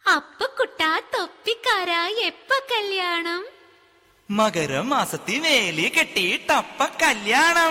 അപ്പക്കുട്ട തൊപ്പിക്കാര എപ്പ കല്യാണം മകരമാസത്തി വേലി കെട്ടിയിട്ടപ്പ കല്യാണം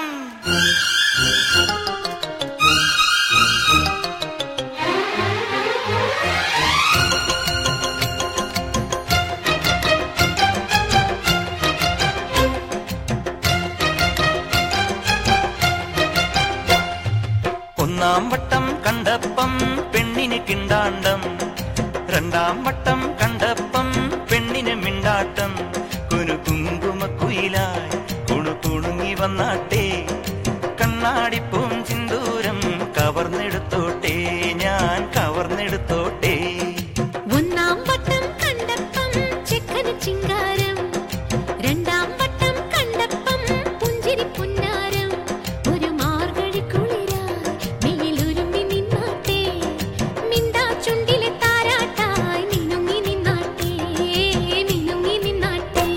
ഒന്നാം വട്ടം കണ്ടപ്പം പെണ്ണിന് കിണ്ടാണ്ടം രണ്ടാം വട്ടം കണ്ടപ്പം പെണ്ണിന് മിണ്ടാട്ടം കുനു കുങ്കുമ കുയിലായി കുണു കുണുങ്ങി വന്നാട്ടെ കണ്ണാടിപ്പൂം ചിന്തൂരം കവർന്നെടുത്തോട്ടെ ഞാൻ കവർന്നെടുത്തോട്ടെ ഒന്നാം വട്ടം കണ്ടപ്പം ചെക്കന് ചിങ്കാരം രണ്ടാം വട്ടം കണ്ടപ്പം പുഞ്ചിരി പുന്നാരം ഒരു മാർഗഴി കുളിരായി വെയിലുരുമ്പി നിന്നാട്ടെ മിണ്ടാ ചുണ്ടിലെ താരാട്ടായി മിനുങ്ങി നിന്നാട്ടെ മിനുങ്ങി നിന്നാട്ടെ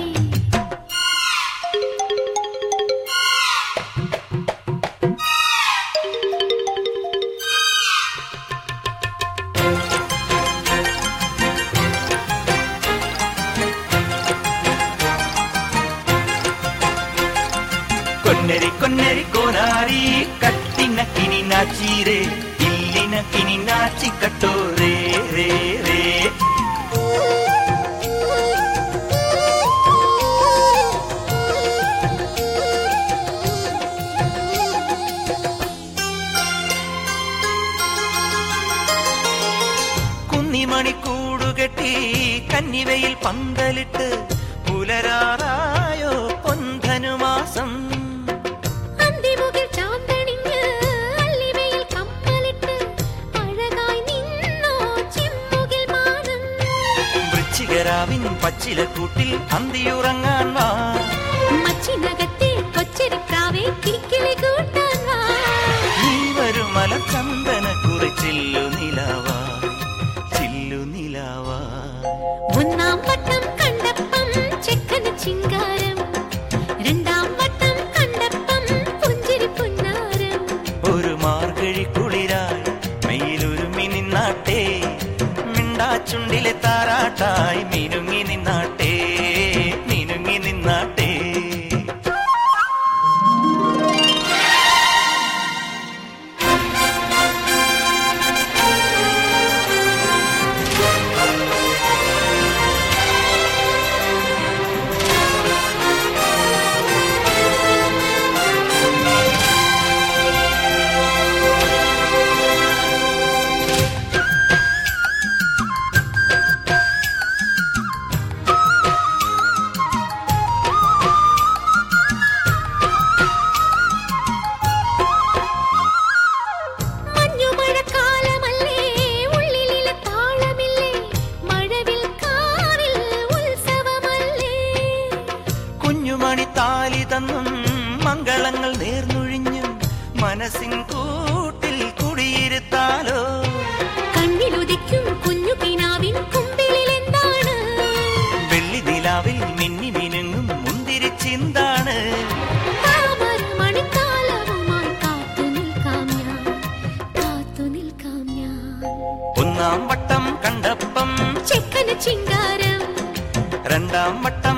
കൊന്നരി കൊന്നരി കോനാരി കട്ടിനക്കിനി നാച്ചീരേ ഇല്ലിനക്കിനി നാച്ചിക്കട്ടോ രേ രേ രേ കുന്നിമണി കൂടുകെട്ടി കന്നിവയിൽ പന്തലിട്ട് പുലരാറായോ പൊന്തനുമാസം അന്തിമുകിൽ ചാന്തണിഞ്ഞ് അല്ലിവയിൽ കമ്മലിട്ട് അഴകായി നിന്നോ ചിമ്മുകിൽ മാനം വൃശ്ചികരാവിൻ പച്ചിലക്കൂട്ടിൽ അന്തിയുറങ്ങാൻ വാ മച്ചിനകത്തെ കൊച്ചരിപ്രാവേ കിക്കിളി കൂട്ടാൻ വാ നീ വരുമല ചന്ദന കുറിച്ചില്ലു നിലാവായി ചില്ലു നിലാവായി ഒന്നാം വട്ടം കണ്ടപ്പം ചെക്കന് ചിങ്കാരം രണ്ടാം വട്ടം കണ്ടപ്പം പുഞ്ചിരി പുന്നാരം ഒരു മാർഗഴി കുളിരായി മെയിലൊരുമി നിന്നാട്ടെ മിണ്ടാച്ചുണ്ടിലെ താരാട്ടായി മിനുങ്ങി നിന്നാട്ടെ മിനുങ്ങി നിന്നാട്ടെ മഞ്ഞുമഴക്കാലമല്ലേ ഉള്ളിലെ താളമില്ലേ മഴവിൽ കാറിൽ ഉത്സവമല്ലേ കുഞ്ഞുമണി താലി തന്നും മംഗളങ്ങൾ നേർന്നൊഴിഞ്ഞും മനസ്സിൻ കൂട്ടിൽ കുടിയിരുത്താലോ കണ്ണിലുദിക്കും കുഞ്ഞു കിനാവിൻ കുമ്പിളിൽ എന്താണ് വെള്ളി നിലാവിൽ മിന്നി മിനുങ്ങും മുന്തിരി ചിന്താണ് താമര മണിക്കാലവുമായി കാത്തു നിൽക്കാം ഞാൻ കാത്തു നിൽക്കാം ഞാൻ ഒന്നാം വട്ടം കണ്ടപ്പം ചെക്കന് ചിങ്കാരം രണ്ടാം വട്ടം